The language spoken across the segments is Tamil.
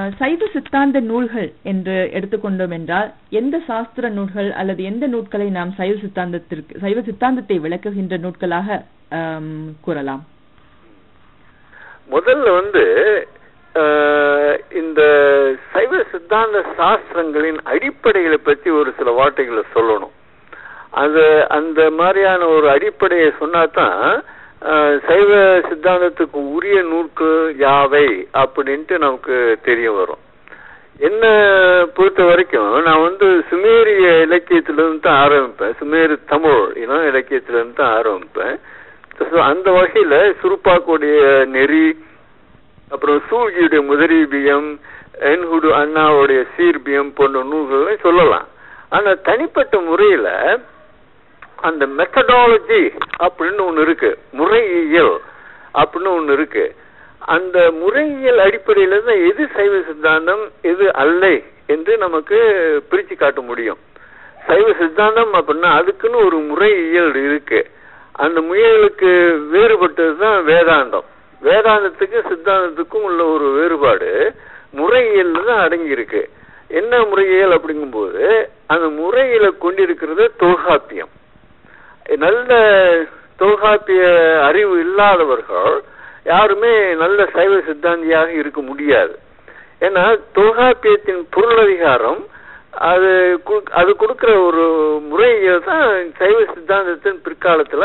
அஹ், சைவ சித்தாந்த நூல்கள் என்று எடுத்துக்கொண்டோம் என்றால் எந்த சாஸ்திர நூல்கள் அல்லது எந்த நூட்களை நாம் சைவ சித்தாந்தத்திற்கு சைவ சித்தாந்தத்தை விளக்குகின்ற நூட்களாக ஆம், கூறலாம் முதல்ல வந்து அஹ், இந்த சைவ சித்தாந்த சாஸ்திரங்களின் அடிப்படைகளை பற்றி ஒரு சில வார்த்தைகளை சொல்லணும் அது அந்த மாதிரியான ஒரு அடிப்படையை சொன்னாதான் அஹ், சைவ சித்தாந்தத்துக்கு உரிய நூல்கள் யாவை அப்படின்ட்டு நமக்கு தெரிய வரும் என்ன பொறுத்த வரைக்கும் நான் வந்து சுமேரிய இலக்கியத்திலிருந்து தான் ஆரம்பிப்பேன் சுமேரு தமிழ் இனம் இலக்கியத்திலிருந்து தான் ஆரம்பிப்பேன் So, அந்த வகையில சுருப்பாக்குடைய நெறி அப்புறம் சூழ்கியுடைய முதரீபியம் என்ஹுடு அண்ணாவுடைய சீர்பியம் போன்ற நூல்களை சொல்லலாம் ஆனா தனிப்பட்ட முறையில அந்த மெத்தடாலஜி அப்படின்னு ஒண்ணு இருக்கு முறையியல் அப்படின்னு ஒண்ணு இருக்கு அந்த முறையியல் அடிப்படையில தான் எது சைவ சித்தாந்தம் எது அல்லை என்று நமக்கு பிரிச்சு காட்ட முடியும் சைவ சித்தாந்தம் அப்படின்னா அதுக்குன்னு ஒரு முறையியல் இருக்கு அந்த முயலுக்கு வேறுபட்டது தான் வேதாந்தம் வேதாந்தத்துக்கு சித்தாந்தத்துக்கும் உள்ள ஒரு வேறுபாடு முறையியல்ல தான் அடங்கி இருக்கு என்ன முறையியல் அப்படிங்கும்போது அந்த முறையில கொண்டிருக்கிறது தொல்காப்பியம் நல்ல தொல்காப்பிய அறிவு இல்லாதவர்கள் யாருமே நல்ல சைவ சித்தாந்தியாக இருக்க முடியாது ஏன்னா தொல்காப்பியத்தின் பொருளதிகாரம் அது கு- அது கொடுக்கிற ஒரு முறையியல் தான் சைவ சித்தாந்தத்தின் பிற்காலத்துல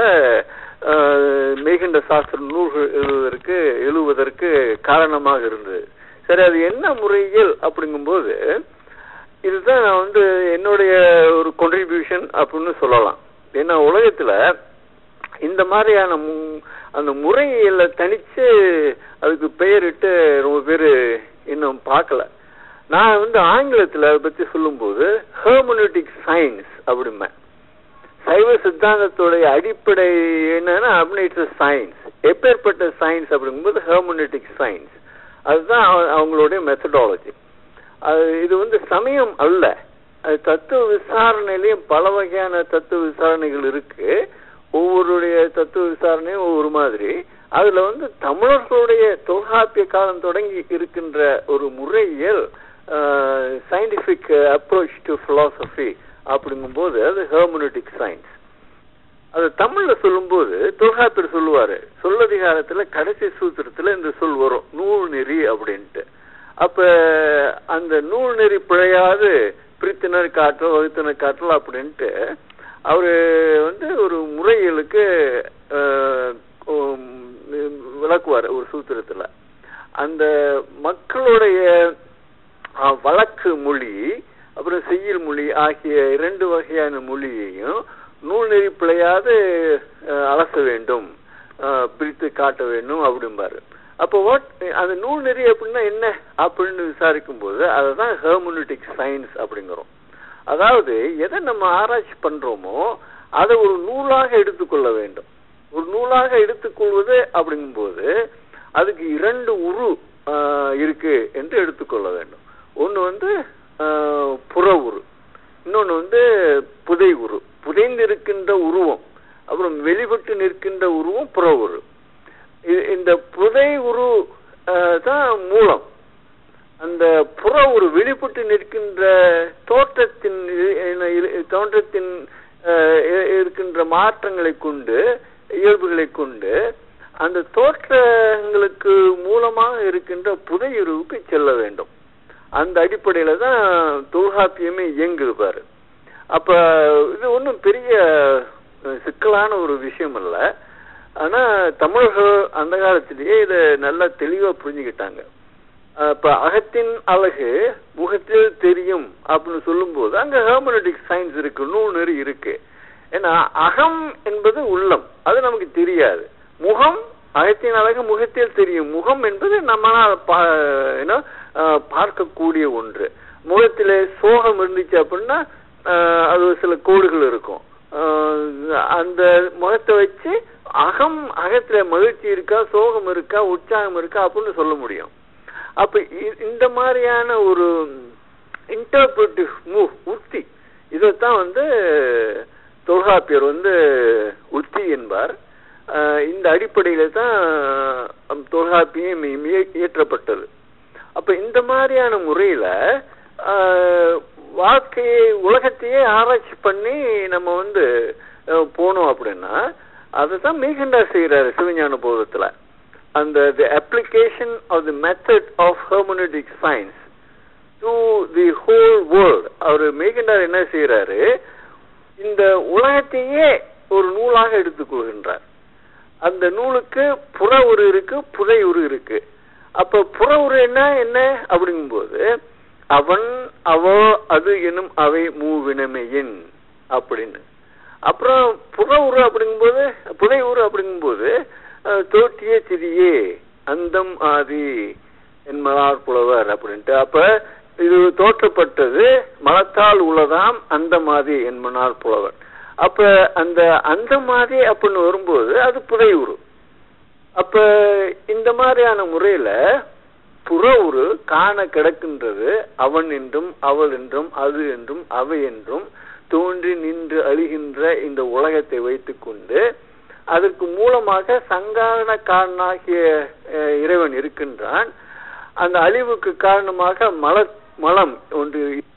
ஆஹ், மெய்கண்ட சாஸ்திர நூல்கள் எழுதுவதற்கு எழுதுவதற்கு காரணமாக இருந்தது சரி அது என்ன முறையியல் அப்படிங்கும்போது இதுதான் நான் வந்து என்னுடைய ஒரு contribution அப்படின்னு சொல்லலாம் ஏன்னா உலகத்துல இந்த மாதிரியான மு- அந்த முறையில தனிச்சு அதுக்கு பெயரிட்டு ரொம்ப பேர் இன்னும் பார்க்கல நான் வந்து ஆங்கிலத்துல அதை பத்தி சொல்லும்போது ஹெர்மோனிட்டிக் சயின்ஸ் அப்படிம்பேன் சைவ சித்தாந்தத்துடைய அடிப்படை என்னன்னா அப்படின்னு இட்ஸ் சயின்ஸ் எப்பேற்பட்ட சயின்ஸ் அப்படிங்கும்போது ஹெர்மோனிட்டிக் சயின்ஸ் அதுதான் அவ- அவங்களுடைய மெத்தடாலஜி அது இது வந்து சமயம் அல்ல அது தத்துவ விசாரணையிலயும் பல வகையான தத்துவ விசாரணைகள் இருக்கு ஒவ்வொருடைய தத்துவ விசாரணையும் ஒவ்வொரு மாதிரி அதுல வந்து தமிழர்களுடைய தொல்காப்பிய காலம் தொடங்கி இருக்கின்ற ஒரு முறையியல் சயின்டிபிக் அப்ரோச் டு philosophy அப்படிங்கும்போது அது ஹெர்மோனிட்டிக் சயின்ஸ் அது தமிழ்ல சொல்லும்போது தொல்காப்பியர் சொல்லுவாரு சொல்லதிகாரத்துல கடைசி சூத்திரத்துல இந்த சொல் வரும் நூல் நெறி அப்படின்ட்டு அப்ப அந்த நூல் நெறி பிழையாது பிரித்தினர் காற்றல் வகுத்தினர் காற்றல் அப்படின்ட்டு அவரு வந்து ஒரு முறைகளுக்கு ஆஹ், உம், விளக்குவார் ஒரு சூத்திரத்துல அந்த மக்களுடைய ஆஹ், வழக்கு மொழி அப்புறம் செய்யுள் மொழி ஆகிய இரண்டு வகையான மொழியையும் நூல் நெறி பிழையாது ஆஹ், அலச வேண்டும் ஆஹ், பிரித்து காட்ட வேண்டும் அப்படிம்பாரு அப்போ வாட் அந்த நூல் நெறி அப்படின்னா என்ன அப்படின்னு விசாரிக்கும் போது அதுதான் ஹெர்மோனிட்டிக் சயின்ஸ் அப்படிங்கிறோம் அதாவது எதை நம்ம ஆராய்ச்சி பண்றோமோ அதை ஒரு நூலாக எடுத்துக்கொள்ள வேண்டும் ஒரு நூலாக எடுத்துக்கொள்வது அப்படிங்கும்போது அதுக்கு இரண்டு உரு ஆஹ், இருக்கு என்று எடுத்துக்கொள்ள வேண்டும் ஒன்று வந்து ஆஹ், புற உரு இன்னொன்று வந்து புதை உரு புதைந்து இருக்கின்ற உருவம் அப்புறம் வெளிப்பட்டு நிற்கின்ற உருவம் புற உரு இ- இந்த புதை உரு ஆஹ், தான் மூலம் அந்த புற ஒரு வெளிப்பட்டு நிற்கின்ற தோற்றத்தின் இ- இ- இ- தோற்றத்தின் ஆஹ், இ- இருக்கின்ற மாற்றங்களை கொண்டு இயல்புகளை கொண்டு அந்த தோற்றங்களுக்கு மூலமாக இருக்கின்ற புதையுருவுக்கு செல்ல வேண்டும் அந்த அடிப்படையில தான் தொல்காப்பியமே இயங்குது பாரு அப்ப இது ஒன்றும் பெரிய அஹ், சிக்கலான ஒரு விஷயம் அல்ல ஆனா தமிழர்கள் அந்த காலத்திலேயே இதை நல்லா தெளிவா புரிஞ்சுக்கிட்டாங்க அஹ், இப்ப அகத்தின் அழகு முகத்தில் தெரியும் அப்படின்னு சொல்லும்போது அங்க ஹெர்மனடிக் சயின்ஸ் இருக்கு நூல் நெறி இருக்கு ஏன்னா அகம் என்பது உள்ளம் அது நமக்கு தெரியாது முகம் அகத்தின் அழகு முகத்தில் தெரியும் முகம் என்பது நம்மளால் பா- என்ன, அஹ், பார்க்கக்கூடிய ஒன்று முகத்திலே சோகம் இருந்துச்சு அப்படின்னா அஹ், அது ஒரு சில கோடுகள் இருக்கும் அஹ், அந்த முகத்தை வச்சு அகம் அகத்துல மகிழ்ச்சி இருக்கா சோகம் இருக்கா உற்சாகம் இருக்கா அப்படின்னு சொல்ல முடியும் அப்ப இ- இந்த மாதிரியான ஒரு இன்டர்பிரட்டிவ் மூவ் உத்தி இதைத்தான் வந்து தொல்காப்பியர் வந்து உத்தி என்பார் அஹ் இந்த அடிப்படையில தான் அஹ், தொல்காப்பியம் இ- இய- இயற்றப்பட்டது அப்ப இந்த மாதிரியான முறையில ஆஹ், வாழ்க்கையை உலகத்தையே ஆராய்ச்சி பண்ணி நம்ம வந்து அஹ், போனோம் அப்படின்னா அதுதான் மீகண்டார் செய்யறாரு சிவஞான போதத்துல அந்த the application of the method of hermeneutic science to the whole world அவர் மேகண்டார் என்ன செய்யறாரு இந்த உலகத்தையே ஒரு நூலாக எடுத்துக்கொள்கின்றார் அந்த நூலுக்கு புற உரு இருக்கு புதை உரு இருக்கு அப்ப புற உரு என்ன என்ன அப்படிங்கும்போது அவன் அவ அது எனும் அவை மூவினமையின் அப்படின்னு அப்புறம் புற உரு அப்படிங்கும்போது புதை உரு அப்படிங்கும்போது அஹ், தோற்றிய திரியே அந்தம் ஆதி என்மலார் புலவர் அப்படின்ட்டு அப்ப இது தோற்றப்பட்டது மலத்தால் உளதாம் அந்த மாதிரி என்மனார் புலவர் அப்ப அந்த அந்த மாதிரி அப்படின்னு வரும்போது அது புதையுரு அப்ப இந்த மாதிரியான முறையில புற உரு காண கிடக்கின்றது அவன் என்றும் அவள் என்றும் அது என்றும் அவை என்றும் தோன்றி நின்று அழிகின்ற இந்த உலகத்தை வைத்துக்கொண்டு அதற்கு மூலமாக சங்காரண காரணாகிய அஹ், இறைவன் இருக்கின்றான் அந்த அழிவுக்கு காரணமாக மல மலம் ஒன்று